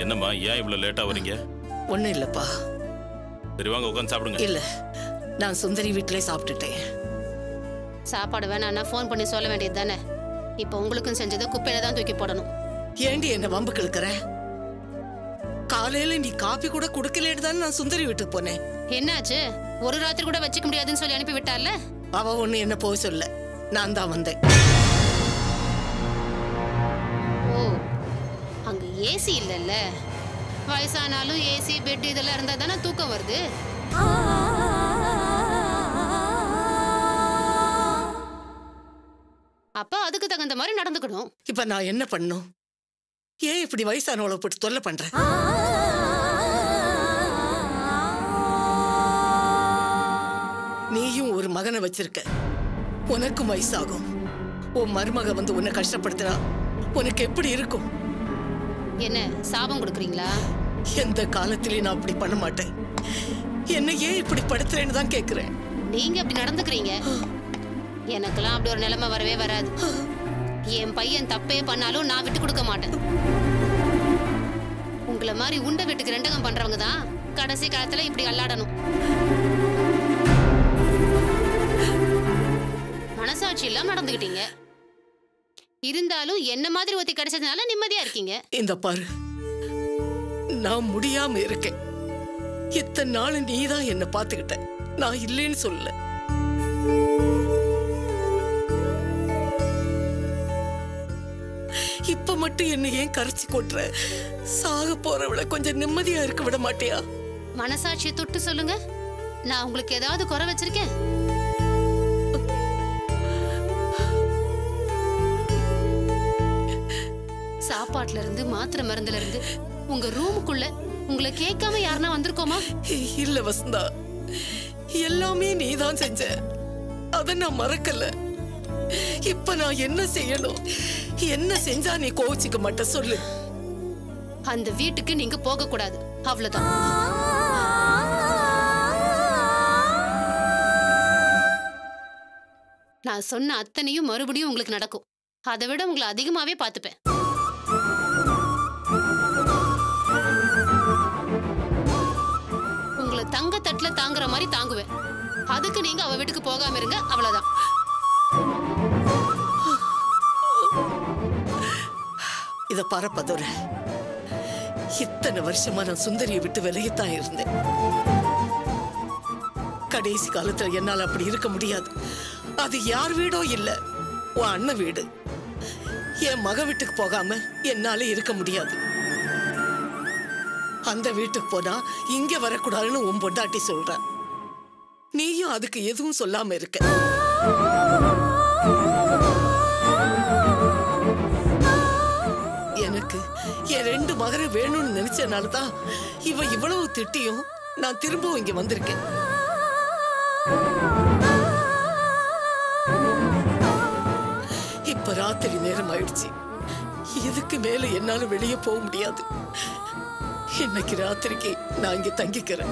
என்னம்மா ஏன் இவ்வளவு லேட்டா வரீங்க ஒண்ணும் இல்லப்பா சரி வாங்க உட்காந்து சாப்பிடுங்க இல்ல நான் சுந்தரி வீட்டிலே சாப்பிட்டுட்டேன் சாப்பாடு வேணான்னா ஃபோன் பண்ணி சொல்ல வேண்டியது தானே இப்போ உங்களுக்கும் செஞ்சதை குப்பையில தான் தூக்கி போடணும் ஏண்டி என்ன வம்பு கிழக்குற காலையில நீ காபி கூட குடுக்கலேன்னு தானே நான் சுந்தரி வீட்டுக்கு போனேன் என்னாச்சு ஒரு ராத்திரி கூட வச்சுக்க முடியாதுன்னு சொல்லி அனுப்பி விட்டார்ல அவ ஒண்ணு என்ன போய் சொல்ல நான் தான் வந்தேன் ஓ அங்க ஏசி இல்லைல்ல வயசானாலும் ஏசி பெட் இதெல்லாம் இருந்தா தானே தூக்கம் வருது அப்ப அதுக்கு தகுந்த மாதிரி நடந்துக்கணும் இப்ப நான் என்ன பண்ணும் ஏன் இப்படி வயசானவளை போட்டு தொல்லை பண்றேன் நீயும் ஒரு மகனை வச்சிருக்க உனக்கும் வயசாகும் உன் மருமக வந்து உன்னை கஷ்டப்படுத்தினா உனக்கு எப்படி இருக்கும் என்ன சாபம் கொடுக்குறீங்களா எந்த காலத்திலயும் நான் அப்படி பண்ண மாட்டேன் என்ன ஏன் இப்படி படுத்துறேன்னு தான் கேக்குறேன் நீங்க அப்படி நடந்துக்கிறீங்க எனக்கெல்லாம் அப்படி ஒரு நிலைமை வரவே வராது என் பையன் தப்பே பண்ணாலும் நான் விட்டு கொடுக்க மாட்டேன் உங்களை மாதிரி உண்டை வீட்டுக்கு ரெண்டகம் பண்றவங்க தான் கடைசி காலத்துல இப்படி அல்லாடணும் மனசாட்சி இல்லாம நடந்துக்கிட்டீங்க இருந்தாலும் என்ன மாதிரி ஒத்தி கிடைச்சதுனால நிம்மதியா இருக்கீங்க இந்த பாரு நான் முடியாம இருக்கேன் இத்தனை நாள் நீதான் என்ன பாத்துக்கிட்ட நான் இல்லைன்னு சொல்லல இப்ப மட்டும் என்ன ஏன் கரைச்சி கொட்டுற சாக போறவள கொஞ்சம் நிம்மதியா இருக்க விட மாட்டியா மனசாட்சியை தொட்டு சொல்லுங்க நான் உங்களுக்கு ஏதாவது குறை வச்சிருக்கேன் சாப்பாட்டுல இருந்து மாத்திரை மருந்துல இருந்து உங்க ரூமுக்குள்ள உங்களை கேட்காம யாருன்னா வந்திருக்கோமா இல்ல வசந்தா எல்லாமே நீதான் செஞ்ச அத நான் மறக்கல இப்ப நான் என்ன செய்யணும் என்ன செஞ்சா நீ கோவிச்சுக்க மாட்ட சொல்லு அந்த வீட்டுக்கு நீங்க போக கூடாது அவ்வளவுதான் நான் சொன்ன அத்தனையும் மறுபடியும் உங்களுக்கு நடக்கும் அதை விட உங்களை அதிகமாவே பார்த்துப்பேன் உங்களை தங்க தட்டுல தாங்குற மாதிரி தாங்குவேன் அதுக்கு நீங்க அவ வீட்டுக்கு போகாம இருங்க அவ்வளவுதான் இத பரப்பதோர இத்தனை வருஷமா நான் சுந்தரியை விட்டு விலகித்தான் இருந்தேன் கடைசி காலத்துல என்னால அப்படி இருக்க முடியாது அது யார் வீடோ இல்ல உன் அண்ணன் வீடு என் மக வீட்டுக்கு போகாம என்னால இருக்க முடியாது அந்த வீட்டுக்கு போனா இங்க வரக்கூடாதுன்னு உன் பொண்டாட்டி சொல்ற நீயும் அதுக்கு எதுவும் சொல்லாம இருக்க எனக்கு என் ரெண்டு மகனை வேணும்னு நினைச்சனால தான் இவ இவ்வளவு திட்டியும் நான் திரும்பவும் இங்க வந்திருக்கேன் இப்ப ராத்திரி நேரம் ஆயிடுச்சு இதுக்கு மேல என்னால வெளியே போக முடியாது இன்னைக்கு ராத்திரிக்கு நான் இங்க தங்கிக்கிறேன்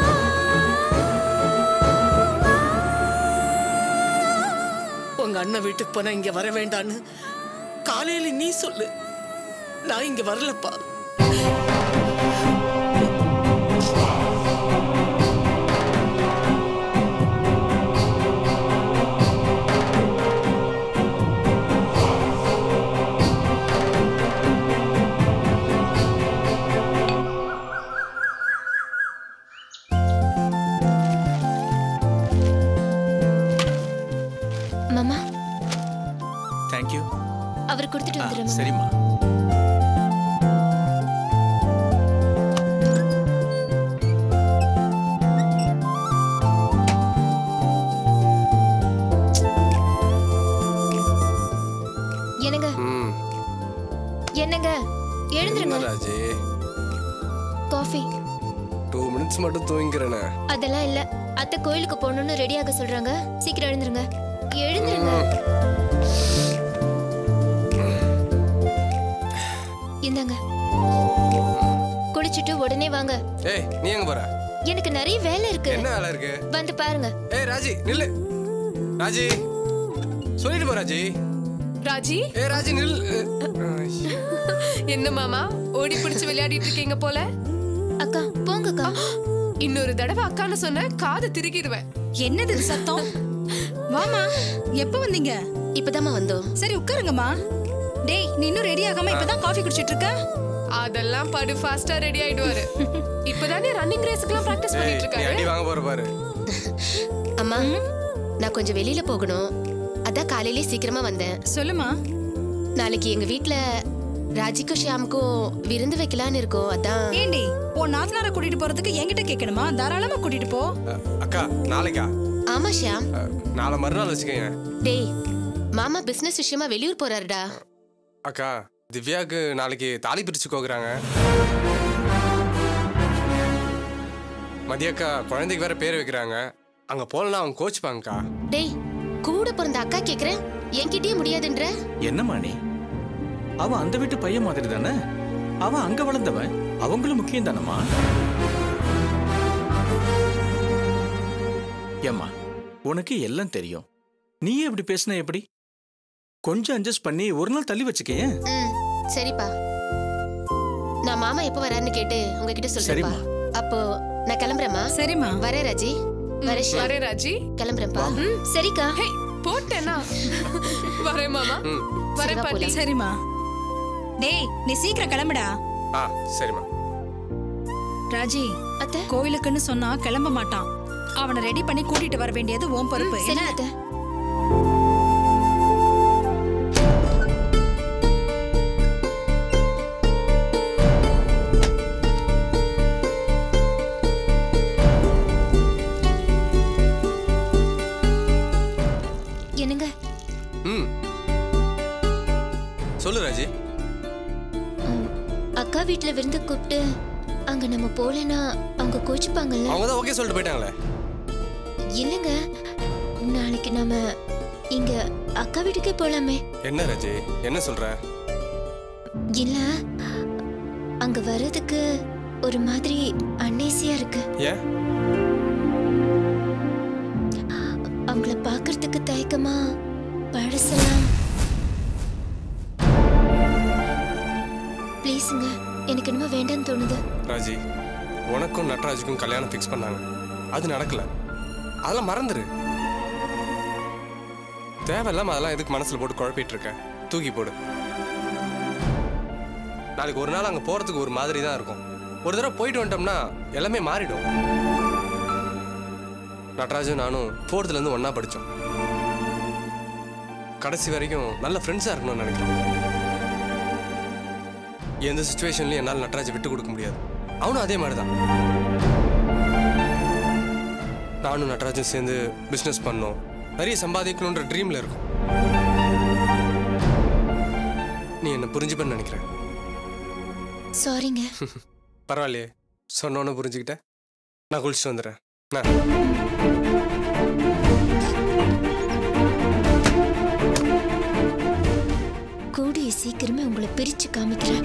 உங்க அண்ணன் வீட்டுக்கு போனா இங்க வர வேண்டான்னு காலையில நீ சொல்லு நான் இங்க வரலப்பா மாமா தேங்க்யூ அவர் கொடுத்துட்டு வந்துடுறேன் மாமா. சரிம்மா என்னங்க ம் என்னங்க எழுந்துருங்க என்ன ராஜி காஃபி டூ மினிட்ஸ் மட்டும் தூங்கிக்கிறேனே அதெல்லாம் இல்ல அத்தை கோயிலுக்கு போகணும்னு ரெடியாக சொல்றாங்க சீக்கிரம் எழுந்துருங்க எழுந்துருங்க இந்தாங்க குளிச்சுட்டு உடனே வாங்க ஏய் நீ எங்க போற எனக்கு நிறைய வேலை இருக்கு என்ன வேலை இருக்கு வந்து பாருங்க ஏய் ராஜி நில்லு ராஜி சொல்லிட்டு போ ராஜி ராஜி ஏ ராஜி நில் என்ன மாமா ஓடி பிடிச்சு விளையாடிட்டு இருக்கீங்க போல அக்கா போங்க அக்கா இன்னொரு தடவை அக்கான்னு சொன்ன காது திருகிடுவேன் என்னது இது சத்தம் வாமா எப்ப வந்தீங்க இப்பதாம்மா வந்தோம் சரி உட்காருங்கம்மா டேய் நீ இன்னும் ரெடி ஆகாம இப்பதான் காஃபி குடிச்சிட்டு இருக்க அதெல்லாம் படு ஃபாஸ்டா ரெடி ஆயிடுவாரு இப்பதானே ரன்னிங் ரேஸ்க்குலாம் பிராக்டிஸ் ஏய் பண்ணிட்டு நீ அடி இருக்காரு வாங்க போற பாரு அம்மா நான் கொஞ்சம் வெளியில போகணும் அதான் காலையிலே சீக்கிரமா வந்தேன் சொல்லுமா நாளைக்கு எங்க வீட்ல ராஜிக்கும் ஷியாமுக்கும் விருந்து வைக்கலான்னு இருக்கோம் அதான் ஏண்டி உன் நாத்தனார கூட்டிட்டு போறதுக்கு என்கிட்ட கேட்கணுமா தாராளமா கூட்டிட்டு போ அஹ், அக்கா நாளைக்கா ஆமா ஷியாம் அஹ், நாளை மறுநாள் வச்சுக்கோங்க டேய் மாமா பிசினஸ் விஷயமா வெளியூர் போறாருடா அக்கா திவ்யாவுக்கு நாளைக்கு தாலி பிரிச்சு கோக்குறாங்க மதியக்கா குழந்தைக்கு வேற பேர் வைக்கிறாங்க அங்க போலனா அவங்க கோச்சுப்பாங்கக்கா டேய் கூட பிறந்த அக்கா கேக்குறேன் என்கிட்டயே முடியாதுன்ற என்னம்மா நீ அவன் அந்த வீட்டு பையன் மாதிரி தானே அவன் அங்க வளர்ந்தவன் அவங்களும் முக்கியம் தானம்மா ஏம்மா உனக்கு எல்லாம் தெரியும் நீயே இப்படி பேசின எப்படி கொஞ்சம் அட்ஜஸ்ட் பண்ணி ஒரு நாள் தள்ளி வச்சுக்கேன் ம் சரிப்பா நான் மாமா எப்போ வராருன்னு கேட்டு உங்ககிட்ட சொல்றேன்ப்பா சரிம்மா. அப்போ நான் கிளம்புறேம்மா சரிம்மா வரேன் ராஜி வரேன் ஷியாம். வரேன் ராஜி கிளம்புறேன்ப்பா ம் சரிக்கா ஹே போட்டேனா வரேன் மாமா ம் வரேன் சரிவா, பாட்டி போலாம். சரிம்மா டேய் நீ சீக்கிரம் கிளம்புடா ஆ சரிம்மா ராஜி அத்தை கோயிலுக்குன்னு சொன்னா கிளம்ப மாட்டான் அவனை ரெடி பண்ணி கூட்டிட்டு வர வேண்டியது உன் பொறுப்பு சரி என்ன? அத்தை என்னங்க ம் சொல்லு ராஜி ம், அக்கா வீட்ல விருந்து கூப்பிட்டு அங்க நம்ம போலனா அவங்க கோச்சுப்பாங்கல்ல அவங்க தான் ஓகே சொல்லிட்டு போயிட்டாங்களே இல்லங்க நாளைக்கு நாம இங்க அக்கா வீட்டுக்கே போலாமே என்ன ராஜி என்ன சொல்ற இல்ல அங்க வர்றதுக்கு ஒரு மாதிரி அன்னேசியா இருக்கு ஏன் அவங்கள பார்க்கறதுக்கு தயக்கமா பழசலாம் ப்ளீஸுங்க எனக்கு என்னமோ வேண்டாம்னு தோணுது ராஜி உனக்கும் நட்ராஜுக்கும் கல்யாணம் ஃபிக்ஸ் பண்ணாங்க அது நடக்கல அதெல்லாம் மறந்துரு தேவையில்லாம அதெல்லாம் எதுக்கு மனசுல போட்டு குழப்பிட்டு இருக்க தூக்கி போடு நாளைக்கு ஒரு நாள் அங்க போறதுக்கு ஒரு மாதிரி தான் இருக்கும் ஒரு தடவை போயிட்டு வந்துட்டோம்னா எல்லாமே மாறிடும் நட்ராஜும் நானும் ஃபோர்த்ல இருந்து ஒண்ணா படிச்சோம் கடைசி வரைக்கும் நல்ல ஃப்ரெண்ட்ஸா இருக்கணும்னு நினைக்கிறேன் எந்த சுச்சுவேஷன்லயும் என்னால் நட்ராஜை விட்டு கொடுக்க முடியாது அவனும் அதே மாதிரி தான் நானும் நட்ராஜும் சேர்ந்து பிஸ்னஸ் பண்ணோம் நிறைய சம்பாதிக்கணுன்ற ட்ரீம்ல இருக்கும் நீ என்ன புரிஞ்சுப்பேன்னு நினைக்கிறேன் சாரிங்க பரவாயில்லையே சொன்னோன்னு புரிஞ்சுக்கிட்ட நான் குளிச்சுட்டு வந்துடுறேன் நான் கூடிய சீக்கிரமே உங்களை பிரிச்சு காமிக்கிறேன்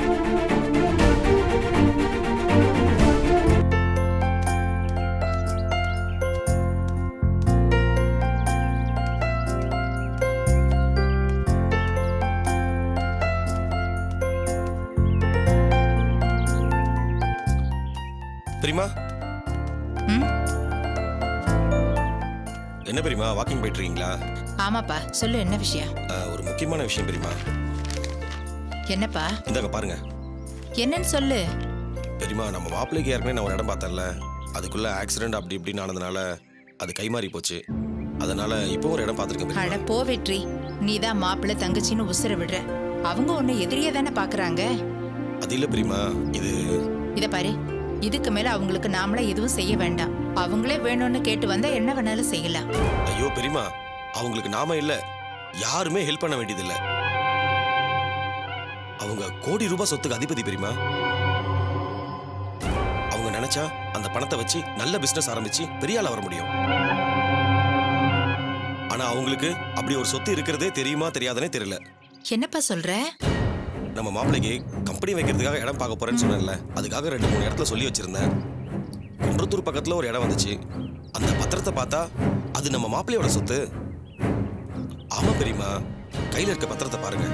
பெரியமா ம்? என்ன பெரியமா வாக்கிங் போயிட்டு இருக்கீங்களா ஆமாப்பா சொல்லு என்ன விஷயம் அஹ், ஒரு முக்கியமான விஷயம் பெரியமா என்னப்பா இந்தாங்க பாருங்க என்னன்னு சொல்லு பெரியமா நம்ம மாப்பிள்ளைக்கு ஏற்கனவே நான் ஒரு இடம் பார்த்தேன்ல அதுக்குள்ள ஆக்சிடென்ட் அப்படி இப்படின்னு ஆனதுனால அது கைமாறி போச்சு அதனால இப்போ ஒரு இடம் பார்த்துருக்கேன் அட பெரியமா போ வெற்றி நீ தான் மாப்பிள்ளை தங்கச்சின்னு உசுர விடுற அவங்க உன்னை எதிரியே தானே பாக்குறாங்க அது இல்ல பெரியமா இது இத பாரு இதுக்கு மேல அவங்களுக்கு நாமளே எதுவும் செய்ய வேண்டாம் அவங்களே வேணும்னு கேட்டு வந்தா என்ன வேணாலும் செய்யலாம் ஐயோ பெரியமா அவங்களுக்கு நாம இல்ல யாருமே ஹெல்ப் பண்ண வேண்டியதில்ல அவங்க கோடி ரூபாய் சொத்துக்கு அதிபதி பெரியமா அவங்க நினைச்சா அந்த பணத்தை வச்சு நல்ல பிசினஸ் ஆரம்பிச்சு பெரிய ஆளா வர முடியும் ஆனா அவங்களுக்கு அப்படி ஒரு சொத்து இருக்கிறதே தெரியுமா தெரியாதுன்னே தெரியல என்னப்பா சொல்ற நம்ம மாப்பிள்ளைக்கு கம்பெனி வைக்கிறதுக்காக இடம் பார்க்க போறேன்னு சொன்னேன்ல அதுக்காக ரெண்டு மூணு இடத்துல சொல்லி வச்சிருந்தேன் குன்றத்தூர் பக்கத்துல ஒரு இடம் வந்துச்சு அந்த பத்திரத்தை பார்த்தா அது நம்ம மாப்பிள்ளையோட சொத்து ஆமா பெரியமா கையில இருக்க பத்திரத்தை பாருங்க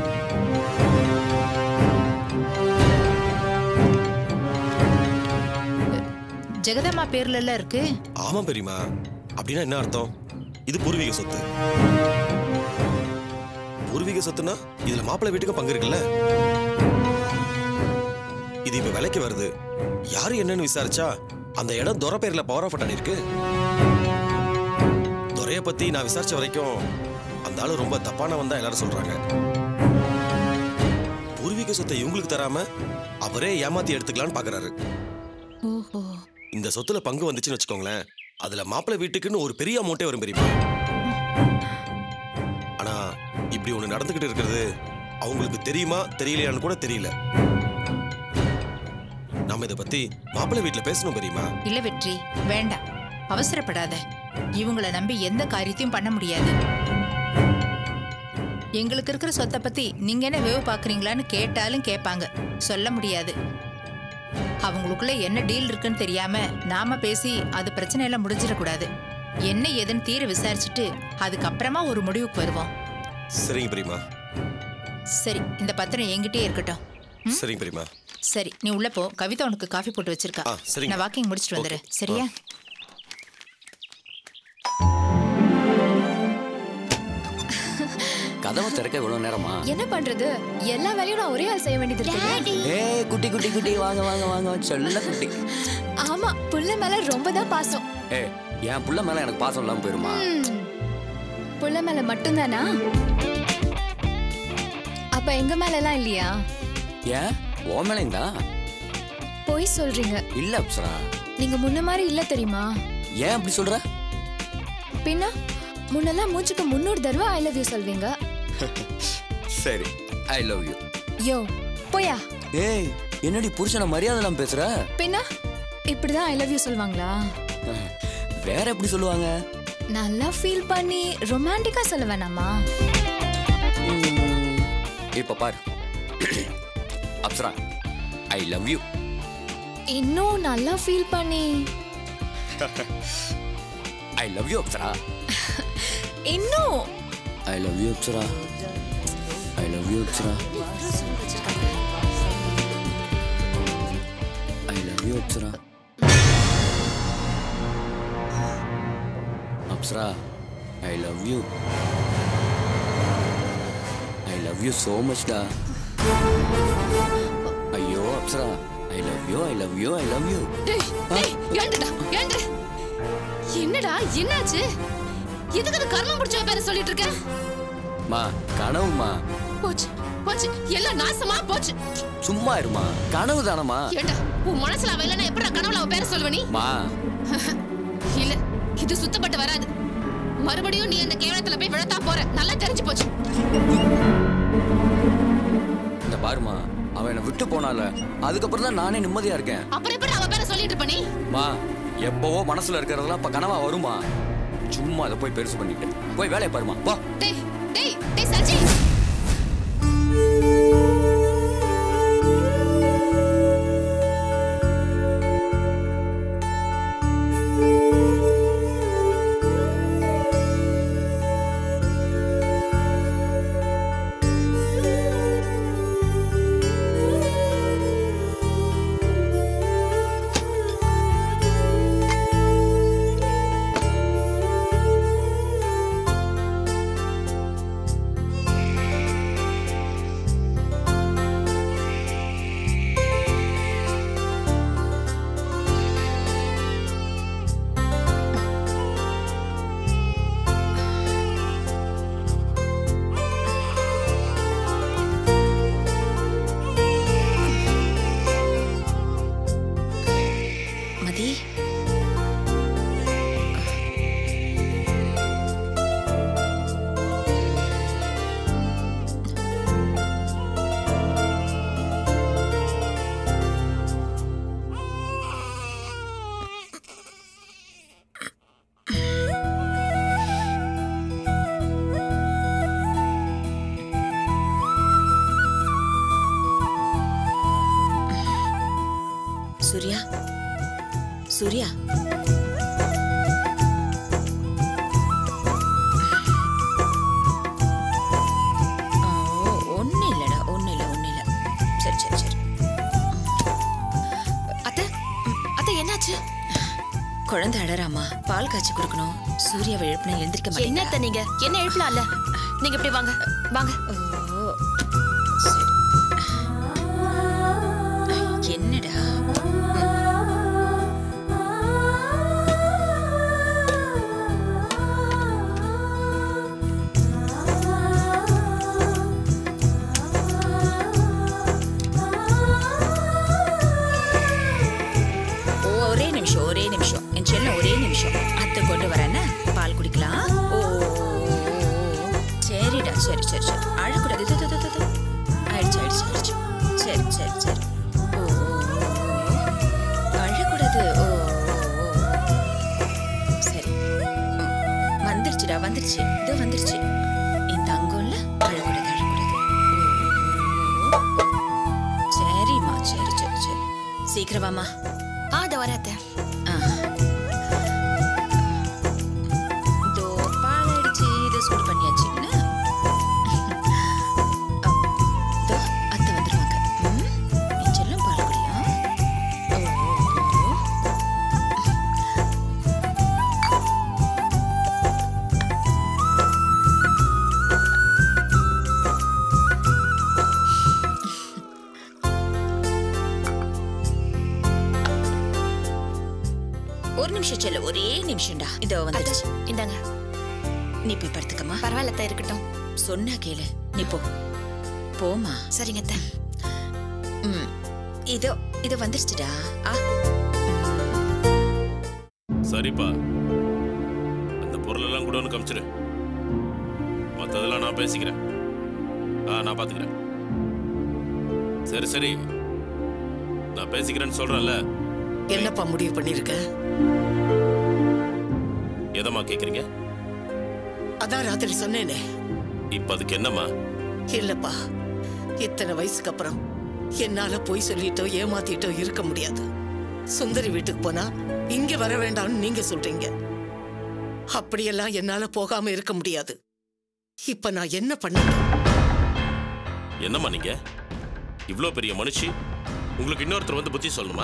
ஜெகதம்மா பேர்ல எல்லாம் இருக்கு ஆமா பெரியமா அப்படின்னா என்ன அர்த்தம் இது பூர்வீக சொத்து பூர்வீக சொத்துனா இதுல மாப்பிள்ளை வீட்டுக்கும் பங்கு இருக்குல்ல இது இப்ப விலைக்கு வருது யாரு என்னன்னு விசாரிச்சா அந்த இடம் துரை பேர்ல பவர் ஆஃப் அட்டாடி இருக்கு துரைய பத்தி நான் விசாரிச்ச வரைக்கும் அந்த ஆளு ரொம்ப தப்பானவன் தான் எல்லாரும் சொல்றாங்க பூர்வீக சொத்தை இவங்களுக்கு தராம அவரே ஏமாத்தி எடுத்துக்கலாம்னு பாக்குறாரு ஓஹோ இந்த சொத்துல பங்கு வந்துச்சுன்னு வச்சுக்கோங்களேன் அதுல மாப்பிள்ளை வீட்டுக்குன்னு ஒரு பெரிய அமௌண்ட்டே வரும் பெரியமா ஆனா இப்படி ஒண்ணு நடந்துகிட்டு இருக்கிறது அவங்களுக்கு தெரியுமா தெரியலையான்னு கூட தெரியல நாம இதை பத்தி மாப்பிள்ளை வீட்டுல பேசணும் பெரியமா இல்ல வெற்றி வேண்டாம் அவசரப்படாத இவங்கள நம்பி எந்த காரியத்தையும் பண்ண முடியாது எங்களுக்கு இருக்கிற சொத்தை பத்தி நீங்க என்ன வேவு பாக்குறீங்களான்னு கேட்டாலும் கேட்பாங்க சொல்ல முடியாது அவங்களுக்குள்ள என்ன டீல் இருக்குன்னு தெரியாம நாம பேசி அது பிரச்சனை எல்லாம் முடிஞ்சிடக்கூடாது என்ன ஏதுன்னு தீர விசாரிச்சுட்டு அதுக்கப்புறமா ஒரு முடிவுக்கு வருவோம் சரிங்க பெரியமா சரி இந்த பத்திரம் என்கிட்டயே இருக்கட்டும் சரிங்க பெரியமா சரி நீ உள்ள போ கவிதா உனக்கு காஃபி போட்டு வச்சிருக்கா ஆ, சரிங்க. நான் வாக்கிங் முடிச்சிட்டு வந்துடுறேன் சரியா கதவை திறக்க இவ்வளவு நேரமா என்ன பண்றது எல்லா வேலையும் நான் ஒரே ஆள் செய்ய வேண்டியது இருக்கு ஏய் குட்டி குட்டி குட்டி வாங்க வாங்க வாங்க சொல்ல குட்டி ஆமா புள்ள மேல ரொம்ப தான் பாசம் ஏய் என் புள்ள மேல எனக்கு பாசம் இல்லாம போயிருமா ம். புள்ள மேல மட்டும்தானா அப்ப எங்க மேல எல்லாம் இல்லையா ஏன் ஓ மேலையும் தான் பொய் சொல்றீங்க இல்ல அப்சரா நீங்க முன்ன மாதிரி இல்ல தெரியுமா ஏன் அப்படி சொல்ற பின்ன முன்னெல்லாம் மூச்சுக்கு முன்னூறு தடவை ஐ லவ் யூ சொல்வீங்க சரி ஐ லவ் யூ யோ போயா ஏய் என்னடி புருஷனை மரியாதை இல்லாம பேசுற பின்ன இப்படிதான் ஐ லவ் யூ சொல்வாங்களா வேற எப்படி சொல்லுவாங்க நல்லா ஃபீல் பண்ணி ரொமான்டிக்கா சொல்ல வேணாமா ம், இப்ப பாரு அப்சரா ஐ லவ் யூ இன்னும் நல்லா ஃபீல் பண்ணி ஐ லவ் யூ அப்சரா இன்னும் I love you Apsara I love you Apsara I love you Apsara Apsara I love you I love you so much டா ஐயோ Apsara I love you I love you I love you டேய் டேய் ஏண்டுடா earned என்னடா என்னாச்சு எதுக்கு அந்த கர்மம் முடிச்ச பேரை சொல்லிட்டு இருக்க மா கனவுமா போச்சு போச்சு எல்லாம் நாசமா போச்சு சும்மா இருமா கனவு தானமா ஏண்டா உன் மனசுல அவ இல்லைன்னா எப்படி கனவுல அவ பேரை சொல்வ நீ மா இல்ல இது சுத்தப்பட்டு வராது மறுபடியும் நீ அந்த கேவலத்துல போய் விழத்தா போற நல்லா தெரிஞ்சு போச்சு இந்த பாருமா அவன் என்னை விட்டு போனால அதுக்கப்புறம் தான் நானே நிம்மதியா இருக்கேன் அப்புறம் எப்படி அவ பேரை சொல்லிட்டு இருப்ப நீ மா எப்பவோ மனசுல இருக்கிறதெல்லாம் இப்ப கனவா வருமா சும்மா அதை போய் பெருசு பண்ணிட்டு போய் வேலையை பாருமா போ டேய் டேய் டேய் சச்சி மதி சூர்யா சூர்யா சரி சரி அத்தை அத்தை என்னாச்சு குழந்தை அழறாமா பால் காய்ச்சி கொடுக்கணும் சூர்யாவை எழுப்பின எழுந்திருக்க மாட்டேங்க என்னத்த நீங்க என்ன எழுப்பலாம்ல நீங்க இப்படி வாங்க வாங்க ஓ சரி என்னடா ஓ, ஒரே நிமிஷம் ஒரே நிமிஷம் என் செல்லம் ஒரே நிமிஷம் அத்தை கொண்டு வரேன்னா பால் குடிக்கலாம் ஓ சரிடா சரி சரி சரி அழக்கூடாது இது, இது, இது, இது. ஆயிடுச்சு ஆயிடுச்சு ஆயிடுச்சு சரி சரி சரி ஓ அழக்கூடாது ஓ ஓ, ஓ. சரி ம், வந்துருச்சுடா வந்துருச்சு இதோ வந்துருச்சு இந்த அங்கம்ல அழக்கூடாது அழக்கூடாது ஓ, ஓ, ஓ. சரிம்மா சரி சரி சரி சீக்கிரம் வாம்மா ஆ அதை வராத்த ஆ. இதோ பால் அடிச்சு இதை சூடு பண்ணியாச்சு என்ன? அ, இதோ அத்தை வந்துருவாங்க. ம், என் செல்லம் பால் குடியா? ஓ, ஓ, ஓ. ஒரு நிமிஷம் செல்ல ஒரே நிமிஷம்டா இதோ வந்துடுச்சு இந்தாங்க நீ போய் படுத்துக்கம்மா பரவாயில்ல அத்தை, இருக்கட்டும் சொன்னா கேளு நீ போ போமா சரிங்க அத்தை. ம் இதோ இதோ வந்துருச்சுடா ஆ சரிப்பா அந்த பொருளெல்லாம் கூட ஒன்று காமிச்சிரு மற்றதெல்லாம் நான் பேசிக்கிறேன் ஆ நான் பார்த்துக்கிறேன் சரி சரி நான் பேசிக்கிறேன்னு சொல்கிறேன்ல என்னப்பா முடிவு பண்ணிருக்க எதம்மா கேட்குறீங்க அதான் ராத்திரி சொன்னேனே இப்போ அதுக்கு என்னம்மா இல்லப்பா இத்தனை வயசுக்கு அப்புறம் என்னால போய் சொல்லிட்டோ ஏமாத்திட்டோ இருக்க முடியாது சுந்தரி வீட்டுக்கு போனா இங்க வர வேண்டாம்னு நீங்க சொல்றீங்க அப்படியெல்லாம் என்னால போகாம இருக்க முடியாது இப்ப நான் என்ன பண்ணட்டும் என்னம்மா நீங்க இவ்வளோ பெரிய மனுஷி உங்களுக்கு இன்னொருத்தர் வந்து புத்தி சொல்லணுமா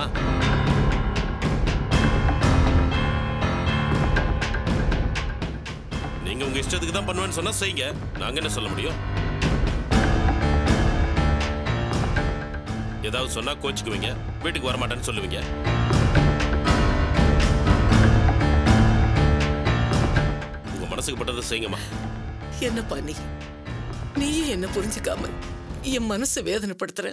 நீங்க உங்க இஷ்டத்துக்கு தான் பண்ணுவேன்னு சொன்னா செய்யுங்க நாங்க என்ன சொல்ல முடியும் ஏதாவது சொன்னா கோச்சுக்குவீங்க வீட்டுக்கு வர மாட்டேன்னு சொல்லுவீங்க உங்க மனசுக்கு பட்டதை செய்யுங்கம்மா என்னப்பா நீ நீயும் என்ன புரிஞ்சுக்காம என் மனசை வேதனைப்படுத்துற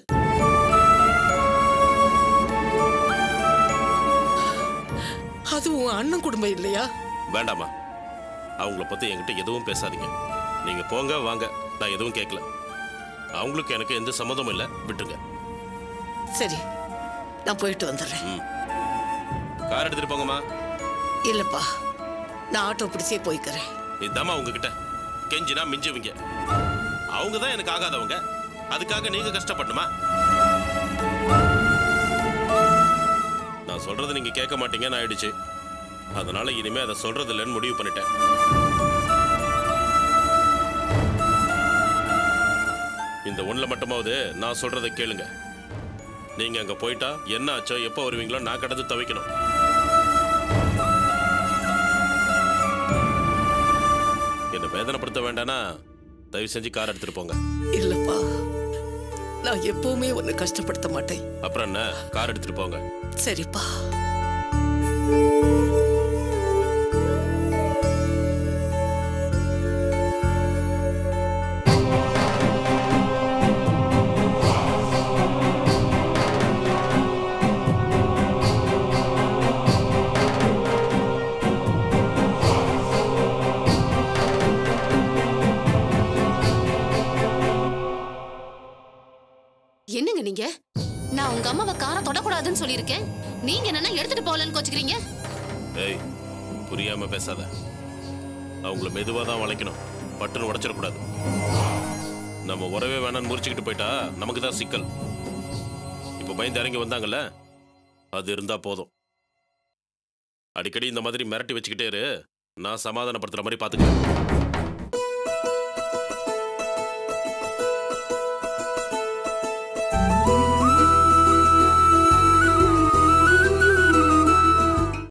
அது உன் அண்ணன் குடும்பம் இல்லையா வேண்டாமா அவங்கள பத்தி என்கிட்ட எதுவும் பேசாதீங்க நீங்க போங்க வாங்க நான் எதுவும் கேட்கல அவங்களுக்கு எனக்கு எந்த சம்மதமும் இல்லை விட்டுருங்க சரி நான் போயிட்டு வந்துடுறேன் ம் கார் எடுத்துட்டு போங்கம்மா இல்லப்பா நான் ஆட்டோ பிடிச்சே போய்க்கிறேன் இதாம்மா உங்ககிட்ட கெஞ்சினா மிஞ்சுவீங்க அவங்க தான் எனக்கு ஆகாதவங்க அதுக்காக நீங்க கஷ்டப்படணுமா நான் சொல்றதை நீங்க கேட்க மாட்டீங்கன்னு ஆயிடுச்சு அதனால இனிமே அதை சொல்றது இல்லைன்னு முடிவு பண்ணிட்டேன் இந்த ஒண்ணுல மட்டுமாவது நான் சொல்றதை கேளுங்க நீங்க அங்க போயிட்டா என்ன ஆச்சோ எப்போ வருவீங்களோ நான் கடந்து தவிக்கணும் என்ன வேதனைப்படுத்த வேண்டானா தயவு செஞ்சு கார் எடுத்துட்டு போங்க இல்லப்பா நான் எப்பவுமே உன்னை கஷ்டப்படுத்த மாட்டேன் அப்புறம் என்ன கார் எடுத்துட்டு போங்க சரிப்பா என்னங்க நீங்க நான் உங்க அம்மாவை காரை தொடக்கூடாதுன்னு சொல்லியிருக்கேன் நீங்க என்னன்னா எடுத்துட்டு போகலன்னு கோச்சுக்கிறீங்க ஏய் புரியாம பேசாத அவங்கள மெதுவாக தான் வளைக்கணும் பட்டுன்னு உடைச்சிடக்கூடாது நம்ம உறவே வேணாம்னு முறிச்சுக்கிட்டு போயிட்டா நமக்கு தான் சிக்கல் இப்போ பயந்து இறங்கி வந்தாங்கல்ல அது இருந்தா போதும் அடிக்கடி இந்த மாதிரி மிரட்டி வச்சுக்கிட்டே இரு நான் சமாதானப்படுத்துற மாதிரி பார்த்துக்கிறேன்